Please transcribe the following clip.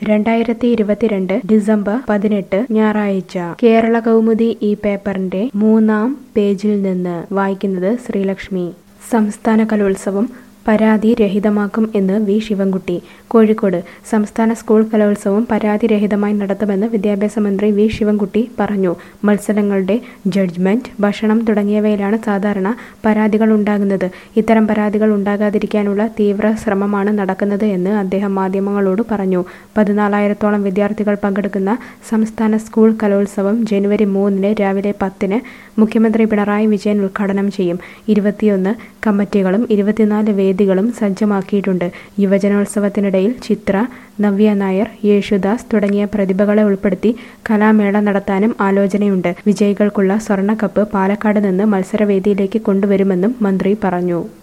രണ്ടായിരത്തി ഇരുപത്തിരണ്ട് ഡിസംബർ പതിനെട്ട് ഞായറാഴ്ച കേരള കൗമുദി ഈ പേപ്പറിന്റെ മൂന്നാം പേജിൽ നിന്ന് വായിക്കുന്നത് ശ്രീലക്ഷ്മി സംസ്ഥാന കലോത്സവം പരാതി രഹിതമാക്കും എന്ന് വി ശിവൻകുട്ടി കോഴിക്കോട് സംസ്ഥാന സ്കൂൾ കലോത്സവം പരാതി രഹിതമായി നടത്തുമെന്ന് വിദ്യാഭ്യാസ മന്ത്രി വി ശിവൻകുട്ടി പറഞ്ഞു മത്സരങ്ങളുടെ ജഡ്ജ്മെന്റ് ഭക്ഷണം തുടങ്ങിയവയിലാണ് സാധാരണ പരാതികൾ ഉണ്ടാകുന്നത് ഇത്തരം പരാതികൾ ഉണ്ടാകാതിരിക്കാനുള്ള തീവ്ര ശ്രമമാണ് നടക്കുന്നത് എന്ന് അദ്ദേഹം മാധ്യമങ്ങളോട് പറഞ്ഞു പതിനാലായിരത്തോളം വിദ്യാർത്ഥികൾ പങ്കെടുക്കുന്ന സംസ്ഥാന സ്കൂൾ കലോത്സവം ജനുവരി മൂന്നിന് രാവിലെ പത്തിന് മുഖ്യമന്ത്രി പിണറായി വിജയൻ ഉദ്ഘാടനം ചെയ്യും ഇരുപത്തിയൊന്ന് കമ്മിറ്റികളും ഇരുപത്തിനാല് വേദികളും സജ്ജമാക്കിയിട്ടുണ്ട് യുവജനോത്സവത്തിനിടയിൽ ചിത്ര നവ്യ നായർ യേശുദാസ് തുടങ്ങിയ പ്രതിഭകളെ ഉൾപ്പെടുത്തി കലാമേള നടത്താനും ആലോചനയുണ്ട് വിജയികൾക്കുള്ള സ്വർണ്ണക്കപ്പ് പാലക്കാട് നിന്ന് മത്സരവേദിയിലേക്ക് കൊണ്ടുവരുമെന്നും മന്ത്രി പറഞ്ഞു